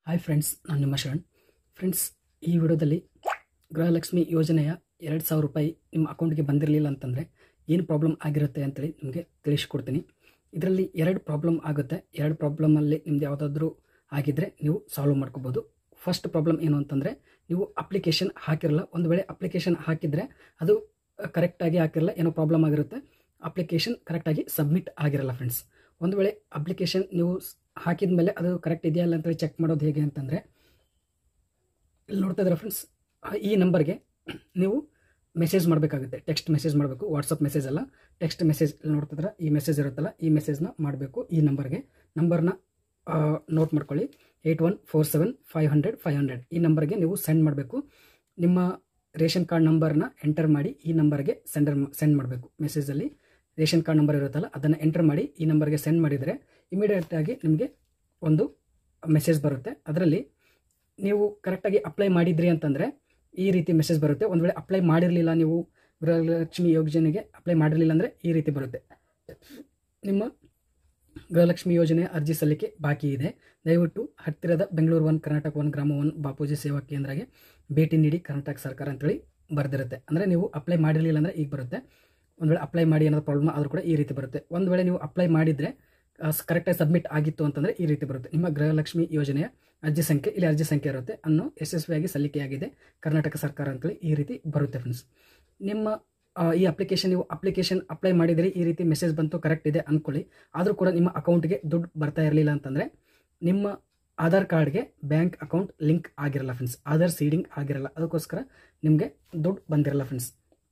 hi friends ನಾನು ನಿಮ್ಮ Sharan friends ಈ ವಿಡಿಯೋದಲ್ಲಿ ಗೃಹಲಕ್ಷ್ಮಿ ಯೋಜನೆಯ ಎರಡು ಸಾವಿರ ರೂಪಾಯಿ ನಿಮ್ಮ ಅಕೌಂಟ್ಗೆ ಬಂದಿರಲಿಲ್ಲ ಅಂತಂದರೆ ಏನು ಪ್ರಾಬ್ಲಮ್ ಆಗಿರುತ್ತೆ ಅಂತೇಳಿ ನಿಮಗೆ ತಿಳಿಸ್ಕೊಡ್ತೀನಿ ಇದರಲ್ಲಿ ಎರಡು ಪ್ರಾಬ್ಲಮ್ ಆಗುತ್ತೆ ಎರಡು ಪ್ರಾಬ್ಲಮಲ್ಲಿ ನಿಮ್ದು ಯಾವುದಾದ್ರೂ ಆಗಿದ್ದರೆ ನೀವು ಸಾಲ್ವ್ ಮಾಡ್ಕೋಬೋದು ಫಸ್ಟ್ ಪ್ರಾಬ್ಲಮ್ ಏನು ಅಂತಂದರೆ ನೀವು ಅಪ್ಲಿಕೇಶನ್ ಹಾಕಿರಲ್ಲ ಒಂದು ವೇಳೆ ಅಪ್ಲಿಕೇಶನ್ ಹಾಕಿದರೆ ಅದು ಕರೆಕ್ಟಾಗಿ ಹಾಕಿರಲ್ಲ ಏನೋ ಪ್ರಾಬ್ಲಮ್ ಆಗಿರುತ್ತೆ ಅಪ್ಲಿಕೇಶನ್ ಕರೆಕ್ಟಾಗಿ ಸಬ್ಮಿಟ್ ಆಗಿರಲ್ಲ ಫ್ರೆಂಡ್ಸ್ ಒಂದು ವೇಳೆ ಅಪ್ಲಿಕೇಶನ್ ನೀವು ಹಾಕಿದ ಮೇಲೆ ಅದು ಕರೆಕ್ಟ್ ಇದೆಯಾ ಇಲ್ಲ ಅಂತೇಳಿ ಚೆಕ್ ಮಾಡೋದು ಹೇಗೆ ಅಂತಂದರೆ ಇಲ್ಲಿ ನೋಡ್ತಾ ಇದ್ದಾರೆ ಫ್ರೆಂಡ್ಸ್ ಈ ನಂಬರ್ಗೆ ನೀವು ಮೆಸೇಜ್ ಮಾಡಬೇಕಾಗುತ್ತೆ ಟೆಕ್ಸ್ಟ್ ಮೆಸೇಜ್ ಮಾಡಬೇಕು ವಾಟ್ಸಪ್ ಮೆಸೇಜ್ ಅಲ್ಲ ಟೆಕ್ಸ್ಟ್ ಮೆಸೇಜ್ ಇಲ್ಲಿ ನೋಡ್ತಿದ್ರೆ ಈ ಮೆಸೇಜ್ ಇರುತ್ತಲ್ಲ ಈ ಮೆಸೇಜ್ನ ಮಾಡಬೇಕು ಈ ನಂಬರ್ಗೆ ನಂಬರ್ನ ನೋಟ್ ಮಾಡ್ಕೊಳ್ಳಿ eight one four seven five hundred five hundred ಈ ನಂಬರ್ಗೆ ನೀವು ಸೆಂಡ್ ಮಾಡಬೇಕು ನಿಮ್ಮ ರೇಷನ್ ಕಾರ್ಡ್ ನಂಬರ್ನ ಎಂಟರ್ ಮಾಡಿ ಈ ನಂಬರ್ಗೆ ಸೆಂಡರ್ ಸೆಂಡ್ ಮಾಡಬೇಕು ಮೆಸೇಜಲ್ಲಿ ರೇಷನ್ ಕಾರ್ಡ್ ನಂಬರ್ ಇರುತ್ತಲ್ಲ ಅದನ್ನು ಎಂಟರ್ ಮಾಡಿ ಈ ನಂಬರ್ಗೆ ಸೆಂಡ್ ಮಾಡಿದರೆ ಇಮಿಡಿಯೇಟಾಗಿ ನಿಮಗೆ ಒಂದು ಮೆಸೇಜ್ ಬರುತ್ತೆ ಅದರಲ್ಲಿ ನೀವು ಕರೆಕ್ಟಾಗಿ ಅಪ್ಲೈ ಮಾಡಿದ್ರಿ ಅಂತಂದರೆ ಈ ರೀತಿ ಮೆಸೇಜ್ ಬರುತ್ತೆ ಒಂದು ವೇಳೆ ಅಪ್ಲೈ ಮಾಡಿರಲಿಲ್ಲ ನೀವು ಗೃಹಲಕ್ಷ್ಮಿ ಯೋಜನೆಗೆ ಅಪ್ಲೈ ಮಾಡಿರಲಿಲ್ಲ ಅಂದರೆ ಈ ರೀತಿ ಬರುತ್ತೆ ನಿಮ್ಮ ಗೃಹಲಕ್ಷ್ಮಿ ಯೋಜನೆಯ ಅರ್ಜಿ ಸಲ್ಲಿಕೆ ಬಾಕಿ ಇದೆ ದಯವಿಟ್ಟು ಹತ್ತಿರದ Bengaluru one Karnataka one Grama one Bapuji Seva ಕೇಂದ್ರಗೆ ಭೇಟಿ ನೀಡಿ ಕರ್ನಾಟಕ ಸರ್ಕಾರ ಅಂತೇಳಿ ಬರೆದಿರುತ್ತೆ ಅಂದರೆ ನೀವು ಅಪ್ಲೈ ಮಾಡಿರಲಿಲ್ಲ ಅಂದರೆ ಈಗ ಬರುತ್ತೆ ಒಂದು ವೇಳೆ ಅಪ್ಲೈ ಮಾಡಿ ಏನಾದ್ರು ಪ್ರಾಬ್ಲಮ್ ಆದರೂ ಕೂಡ ಈ ರೀತಿ ಬರುತ್ತೆ ಒಂದು ವೇಳೆ ನೀವು ಅಪ್ಲೈ ಮಾಡಿದರೆ ಕರೆಕ್ಟಾಗಿ ಸಬ್ಮಿಟ್ ಆಗಿತ್ತು ಅಂತಂದರೆ ಈ ರೀತಿ ಬರುತ್ತೆ ನಿಮ್ಮ ಗೃಹಲಕ್ಷ್ಮಿ ಯೋಜನೆಯ ಅರ್ಜಿ ಸಂಖ್ಯೆ ಇಲ್ಲಿ ಅರ್ಜಿ ಸಂಖ್ಯೆ ಇರುತ್ತೆ ಅನ್ನು ಯಶಸ್ವಿಯಾಗಿ ಸಲ್ಲಿಕೆಯಾಗಿದೆ ಕರ್ನಾಟಕ ಸರ್ಕಾರ ಅಂತೇಳಿ ಈ ರೀತಿ ಬರುತ್ತೆ ಫ್ರೆಂಡ್ಸ್ ನಿಮ್ಮ ಈ ಅಪ್ಲಿಕೇಶನ್ ನೀವು ಅಪ್ಲಿಕೇಶನ್ ಅಪ್ಲೈ ಮಾಡಿದರೆ ಈ ರೀತಿ ಮೆಸೇಜ್ ಬಂತು ಕರೆಕ್ಟ್ ಇದೆ ಅಂದ್ಕೊಳ್ಳಿ ಆದರೂ ಕೂಡ ನಿಮ್ಮ ಅಕೌಂಟ್ಗೆ ದುಡ್ಡು ಬರ್ತಾ ಇರಲಿಲ್ಲ ಅಂತಂದರೆ ನಿಮ್ಮ ಆಧಾರ್ ಕಾರ್ಡ್ಗೆ ಬ್ಯಾಂಕ್ ಅಕೌಂಟ್ ಲಿಂಕ್ ಆಗಿರಲ್ಲ ಫ್ರೆಂಡ್ಸ್ ಆಧಾರ್ ಸೀಡಿಂಗ್ ಆಗಿರಲ್ಲ ಅದಕ್ಕೋಸ್ಕರ ನಿಮಗೆ ದುಡ್ಡು ಬಂದಿರಲ್ಲ ಫ್ರೆಂಡ್ಸ್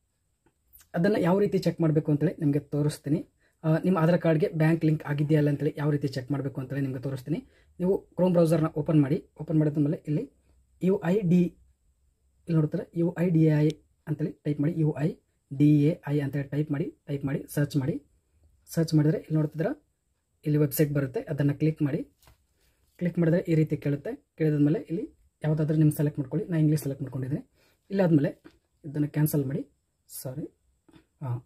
ಅದನ್ನು ಯಾವ ರೀತಿ ಚೆಕ್ ಮಾಡಬೇಕು ಅಂತೇಳಿ ನಿಮಗೆ ತೋರಿಸ್ತೀನಿ ನಿಮ್ಮ ಆಧಾರ್ ಕಾರ್ಡ್ಗೆ ಬ್ಯಾಂಕ್ ಲಿಂಕ್ ಆಗಿದೆಯಾ ಇಲ್ಲ ಅಂತೇಳಿ ಯಾವ ರೀತಿ ಚೆಕ್ ಮಾಡಬೇಕು ಅಂತೇಳಿ ನಿಮಗೆ ತೋರಿಸ್ತೀನಿ ನೀವು ಕ್ರೋಮ್ ಬ್ರೌಸರ್ನ ಓಪನ್ ಮಾಡಿ ಓಪನ್ ಮಾಡಿದ ಮೇಲೆ ಇಲ್ಲಿ ಯು ಐ ಡಿ ಇಲ್ಲಿ ನೋಡ್ತಾರೆ U I D A I ಅಂತೇಳಿ ಟೈಪ್ ಮಾಡಿ U I D A I ಅಂತೇಳಿ ಟೈಪ್ ಮಾಡಿ ಟೈಪ್ ಮಾಡಿ ಸರ್ಚ್ ಮಾಡಿ ಸರ್ಚ್ ಮಾಡಿದರೆ ಇಲ್ಲಿ ನೋಡ್ತಿದ್ರೆ ಇಲ್ಲಿ ವೆಬ್ಸೈಟ್ ಬರುತ್ತೆ ಅದನ್ನು ಕ್ಲಿಕ್ ಮಾಡಿ ಕ್ಲಿಕ್ ಮಾಡಿದ್ರೆ ಈ ರೀತಿ ಕೇಳುತ್ತೆ ಕೇಳಿದ್ಮೇಲೆ ಇಲ್ಲಿ ಯಾವುದಾದ್ರೂ ನಿಮ್ಮ ಸೆಲೆಕ್ಟ್ ಮಾಡ್ಕೊಳ್ಳಿ ನಾನು ಇಂಗ್ಲೀಷ್ ಸೆಲೆಕ್ಟ್ ಮಾಡ್ಕೊಂಡಿದ್ದೀನಿ ಇಲ್ಲಾದಮೇಲೆ ಇದನ್ನು ಕ್ಯಾನ್ಸಲ್ ಮಾಡಿ ಸಾರಿ ಹಾಂ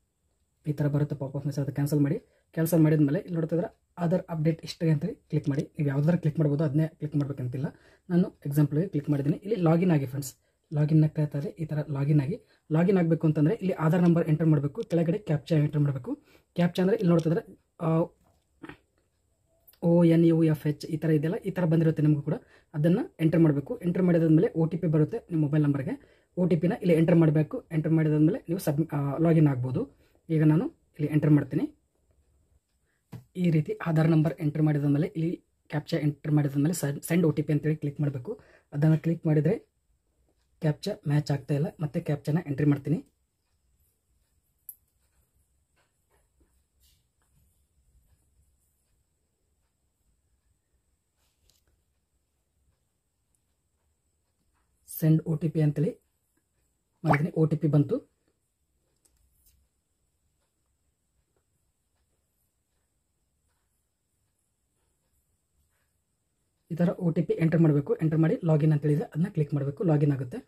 ಈ ಥರ ಬರುತ್ತೆ ಪಾಪಪ್ ಮೆಸೇಜ್ ಅದು ಕ್ಯಾನ್ಸಲ್ ಮಾಡಿ ಕ್ಯಾನ್ಸಲ್ ಮಾಡಿದ ಮೇಲೆ ಇಲ್ಲಿ ನೋಡ್ತಿದ್ರೆ ಆಧಾರ್ ಅಪ್ಡೇಟ್ ಇಷ್ಟೇ ಅಂತೇಳಿ ಕ್ಲಿಕ್ ಮಾಡಿ ನೀವು ಯಾವ್ದಾರು ಕ್ಲಿಕ್ ಮಾಡ್ಬೋದು ಅದನ್ನೇ ಕ್ಲಿಕ್ ಮಾಡಬೇಕಂತಿಲ್ಲ ನಾನು ಎಕ್ಸಾಂಪಲ್ಗೆ ಕ್ಲಿಕ್ ಮಾಡಿದ್ದೀನಿ ಇಲ್ಲಿ ಲಾಗಿನ್ ಆಗಿ ಫ್ರೆಂಡ್ಸ್ ಲಾಗಿನ್ ಆಗ್ತಾ ಇರ್ತಾರೆ ಈ ಥರ ಲಾಗಿನ್ ಆಗಿ ಲಾಗಿನ್ ಆಗಬೇಕು ಅಂತಂದರೆ ಇಲ್ಲಿ ಆಧಾರ್ ನಂಬರ್ ಎಂಟರ್ ಮಾಡಬೇಕು ಕೆಳಗಡೆ ಕ್ಯಾಪ್ಚಾ ಎಂಟರ್ ಮಾಡಬೇಕು ಕ್ಯಾಪ್ಚಾ ಅಂದರೆ ಇಲ್ಲಿ ನೋಡ್ತಿದ್ರೆ O N U F H ಈ ಥರ ಇದೆಯಲ್ಲ ಈ ಥರ ಬಂದಿರುತ್ತೆ ನಿಮಗೂ ಕೂಡ ಅದನ್ನು ಎಂಟರ್ ಮಾಡಬೇಕು ಎಂಟರ್ ಮಾಡಿದಾದ್ಮೇಲೆ ಒ ಟಿ ಪಿ ಬರುತ್ತೆ ನಿಮ್ಮ ಮೊಬೈಲ್ ನಂಬರ್ಗೆ ಒ ಟಿ ಪಿನ ಇಲ್ಲಿ ಎಂಟರ್ ಮಾಡಬೇಕು ಎಂಟರ್ ಮಾಡಿದಾದ್ಮೇಲೆ ನೀವು ಸಬ್ ಲಾಗಿನ್ ಆಗ್ಬೋದು ಈಗ ನಾನು ಇಲ್ಲಿ ಎಂಟರ್ ಮಾಡ್ತೀನಿ ಈ ರೀತಿ ಆಧಾರ್ ನಂಬರ್ ಎಂಟರ್ ಮಾಡಿದಾದ್ಮೇಲೆ ಇಲ್ಲಿ ಕ್ಯಾಪ್ಚಾ ಎಂಟರ್ ಮಾಡಿದಾದ್ಮೇಲೆ ಸೆಂಡ್ ಒ ಟಿ ಪಿ ಅಂತೇಳಿ ಕ್ಲಿಕ್ ಮಾಡಬೇಕು ಅದನ್ನು ಕ್ಲಿಕ್ ಮಾಡಿದರೆ ಕ್ಯಾಪ್ಚಾ ಮ್ಯಾಚ್ ಆಗ್ತಾ ಇಲ್ಲ ಮತ್ತೆ ಕ್ಯಾಪ್ಚಾನ ಎಂಟ್ರಿ ಮಾಡ್ತೀನಿ ಸೆಂಡ್ ಒ ಟಿ ಪಿ ಅಂತೇಳಿ ಮಾಡಿದ್ದೀನಿ ಒ ಟಿ ಪಿ ಬಂತು ಈ ಥರ ಒ ಟಿ ಪಿ ಎಂಟರ್ ಮಾಡಬೇಕು ಎಂಟರ್ ಮಾಡಿ ಲಾಗಿನ್ ಅಂತೇಳಿದೆ ಅದನ್ನ ಕ್ಲಿಕ್ ಮಾಡಬೇಕು ಲಾಗಿನ್ ಆಗುತ್ತೆ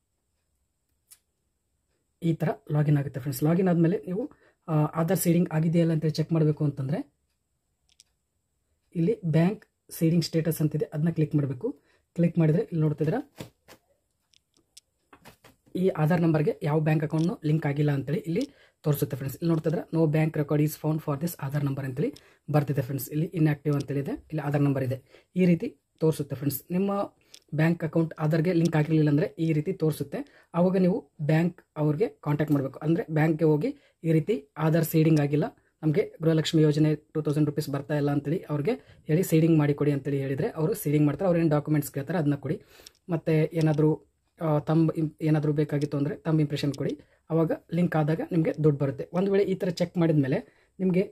ಈ ಥರ ಲಾಗಿನ್ ಆಗುತ್ತೆ ಫ್ರೆಂಡ್ಸ್ ಲಾಗಿನ್ ಆದಮೇಲೆ ನೀವು ಆಧಾರ್ ಸೀಡಿಂಗ್ ಆಗಿದೆಯಲ್ಲ ಅಂತೇಳಿ ಚೆಕ್ ಮಾಡಬೇಕು ಅಂತಂದರೆ ಇಲ್ಲಿ ಬ್ಯಾಂಕ್ ಸೀಡಿಂಗ್ ಸ್ಟೇಟಸ್ ಅಂತಿದೆ ಅದನ್ನ ಕ್ಲಿಕ್ ಮಾಡಬೇಕು ಕ್ಲಿಕ್ ಮಾಡಿದರೆ ಇಲ್ಲಿ ನೋಡ್ತಿದ್ರೆ ಈ ಆಧಾರ್ ನಂಬರ್ಗೆ ಯಾವ ಬ್ಯಾಂಕ್ ಅಕೌಂಟ್ನು ಲಿಂಕ್ ಆಗಿಲ್ಲ ಅಂತೇಳಿ ಇಲ್ಲಿ ತೋರಿಸುತ್ತೆ ಫ್ರೆಂಡ್ಸ್ ಇಲ್ಲಿ ನೋಡ್ತಿದ್ರೆ no bank record is found for this Aadhaar number ಅಂತೇಳಿ ಬರ್ತಿದೆ ಫ್ರೆಂಡ್ಸ್ ಇಲ್ಲಿ ಇನ್ಆಕ್ಟಿವ್ ಅಂತೇಳಿದೆ ಇಲ್ಲಿ ಆಧಾರ್ ನಂಬರ್ ಇದೆ ಈ ರೀತಿ ತೋರಿಸುತ್ತೆ ಫ್ರೆಂಡ್ಸ್ ನಿಮ್ಮ ಬ್ಯಾಂಕ್ ಅಕೌಂಟ್ ಆಧಾರ್ಗೆ ಲಿಂಕ್ ಆಗಿರಲಿಲ್ಲ ಅಂದರೆ ಈ ರೀತಿ ತೋರಿಸುತ್ತೆ ಆವಾಗ ನೀವು ಬ್ಯಾಂಕ್ ಅವ್ರಿಗೆ ಕಾಂಟ್ಯಾಕ್ಟ್ ಮಾಡಬೇಕು ಅಂದರೆ ಬ್ಯಾಂಕ್ಗೆ ಹೋಗಿ ಈ ರೀತಿ ಆಧಾರ್ ಸೀಡಿಂಗ್ ಆಗಿಲ್ಲ ನಮಗೆ ಗೃಹಲಕ್ಷ್ಮಿ ಯೋಜನೆ ಟೂ ತೌಸಂಡ್ ರುಪೀಸ್ ಬರ್ತಾ ಇಲ್ಲ ಅಂತೇಳಿ ಅವ್ರಿಗೆ ಹೇಳಿ ಸೀಡಿಂಗ್ ಮಾಡಿ ಕೊಡಿ ಅಂತೇಳಿ ಹೇಳಿದರೆ ಅವರು ಸೀಡಿಂಗ್ ಮಾಡ್ತಾರೆ ಅವ್ರು ಏನು ಡಾಕ್ಯುಮೆಂಟ್ಸ್ ಕೇಳ್ತಾರೆ ಅದನ್ನ ಕೊಡಿ ಮತ್ತು ಏನಾದರೂ ತಮ್ಮ ಏನಾದರೂ ಬೇಕಾಗಿತ್ತು ಅಂದರೆ ತಮ್ಮ ಇಂಪ್ರೆಷನ್ ಕೊಡಿ ಆವಾಗ ಲಿಂಕ್ ಆದಾಗ ನಿಮಗೆ ದುಡ್ಡು ಬರುತ್ತೆ ಒಂದು ವೇಳೆ ಈ ಥರ ಚೆಕ್ ಮಾಡಿದ ಮೇಲೆ ನಿಮಗೆ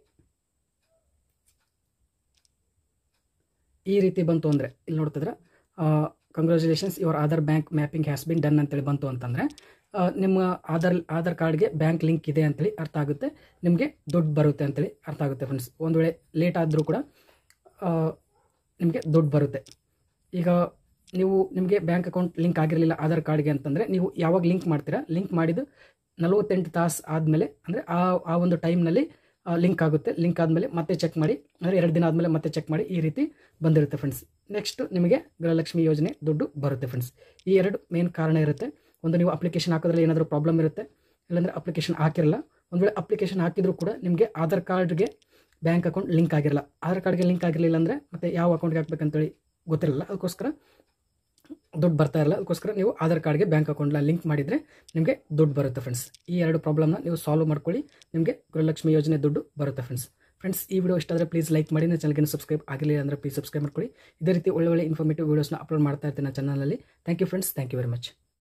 ಈ ರೀತಿ ಬಂತು ಅಂದರೆ ಇಲ್ಲಿ ನೋಡ್ತಿದ್ರೆ congratulations your Aadhaar bank mapping has been done ಅಂತೇಳಿ ಬಂತು ಅಂತಂದರೆ ನಿಮ್ಮ ಆಧಾರ್ ಆಧಾರ್ ಕಾರ್ಡ್ಗೆ ಬ್ಯಾಂಕ್ ಲಿಂಕ್ ಇದೆ ಅಂತೇಳಿ ಅರ್ಥ ಆಗುತ್ತೆ ನಿಮಗೆ ದುಡ್ಡು ಬರುತ್ತೆ ಅಂತೇಳಿ ಅರ್ಥ ಆಗುತ್ತೆ ಫ್ರೆಂಡ್ಸ್ ಒಂದು ವೇಳೆ ಲೇಟ್ ಆದರೂ ಕೂಡ ನಿಮಗೆ ದುಡ್ಡು ಬರುತ್ತೆ ಈಗ ನೀವು ನಿಮಗೆ ಬ್ಯಾಂಕ್ ಅಕೌಂಟ್ ಲಿಂಕ್ ಆಗಿರಲಿಲ್ಲ ಆಧಾರ್ ಕಾರ್ಡ್ಗೆ ಅಂತಂದರೆ ನೀವು ಯಾವಾಗ ಲಿಂಕ್ ಮಾಡ್ತೀರಾ ಲಿಂಕ್ ಮಾಡಿದ್ದು ನಲವತ್ತೆಂಟು ತಾಸು ಆದಮೇಲೆ ಅಂದರೆ ಆ ಆ ಒಂದು ಟೈಮ್ನಲ್ಲಿ ಲಿಂಕ್ ಆಗುತ್ತೆ ಲಿಂಕ್ ಆದಮೇಲೆ ಮತ್ತೆ ಚೆಕ್ ಮಾಡಿ ಅಂದರೆ ಎರಡು ದಿನ ಆದಮೇಲೆ ಮತ್ತೆ ಚೆಕ್ ಮಾಡಿ ಈ ರೀತಿ ಬಂದಿರುತ್ತೆ ಫ್ರೆಂಡ್ಸ್ ನೆಕ್ಸ್ಟ್ ನಿಮಗೆ ಗೃಹಲಕ್ಷ್ಮಿ ಯೋಜನೆ ದುಡ್ಡು ಬರುತ್ತೆ ಫ್ರೆಂಡ್ಸ್ ಈ ಎರಡು ಮೇನ್ ಕಾರಣ ಇರುತ್ತೆ ಒಂದು ನೀವು ಅಪ್ಲಿಕೇಶನ್ ಹಾಕೋದ್ರಲ್ಲಿ ಏನಾದರೂ ಪ್ರಾಬ್ಲಮ್ ಇರುತ್ತೆ ಇಲ್ಲಾಂದರೆ ಅಪ್ಲಿಕೇಶನ್ ಹಾಕಿರಲ್ಲ ಒಂದು ವೇಳೆ ಅಪ್ಲಿಕೇಶನ್ ಹಾಕಿದರೂ ಕೂಡ ನಿಮಗೆ ಆಧಾರ್ ಕಾರ್ಡ್ಗೆ ಬ್ಯಾಂಕ್ ಅಕೌಂಟ್ ಲಿಂಕ್ ಆಗಿರಲ್ಲ ಆಧಾರ್ ಕಾರ್ಡ್ಗೆ ಲಿಂಕ್ ಆಗಿರಲಿಲ್ಲ ಅಂದರೆ ಮತ್ತೆ ಯಾವ ಅಕೌಂಟ್ಗೆ ಹಾಕ್ಬೇಕಂತೇಳಿ ಗೊತ್ತಿರಲ್ಲ ಅದಕ್ಕೋಸ್ಕರ ದುಡ್ಡು ಬರ್ತಾ ಇರಲ್ಲ ಅದಕ್ಕೋಸ್ಕರ ನೀವು ಆಧಾರ್ ಕಾರ್ಡ್ಗೆ ಬ್ಯಾಂಕ್ ಅಕೌಂಟ್ನ ಲಿಂಕ್ ಮಾಡಿದರೆ ನಿಮಗೆ ದುಡ್ಡು ಬರುತ್ತೆ ಫ್ರೆಂಡ್ಸ್ ಈ ಎರಡು ಪ್ರಾಬ್ಲಮ್ನ ನೀವು ಸಾಲ್ವ್ ಮಾಡ್ಕೊಳ್ಳಿ ನಿಮಗೆ ಗೃಹಲಕ್ಷ್ಮಿ ಯೋಜನೆ ದುಡ್ಡು ಬರುತ್ತೆ ಫ್ರೆಂಡ್ಸ್ ಫ್ರೆಂಡ್ಸ್ ಈ ವಿಡಿಯೋ ಇಷ್ಟ ಆದರೆ ಪ್ಲೀಸ್ ಲೈಕ್ ಮಾಡಿ ನನ್ನ ಚಾನಲ್ಗೆ ಸಬ್ಸ್ಕ್ರೈಬ್ ಆಗಿಲ್ಲ ಅಂದರೆ ಪ್ಲೀಸ್ ಸಬ್ಸ್ಕ್ರೈಬ್ ಮಾಡ್ಕೊಳ್ಳಿ ಇದೇ ರೀತಿ ಒಳ್ಳೆ ಒಳ್ಳೆ ಇನ್ಫಾರ್ಮೇಟಿವ್ ವೀಡಿಯೋಸ್ನ ಅಪ್ಲೋಡ್ ಮಾಡ್ತಾ ಇರ್ತೀನಿ ನನ್ನ ಚಾನಲಲ್ಲಿ thank you friends thank you very much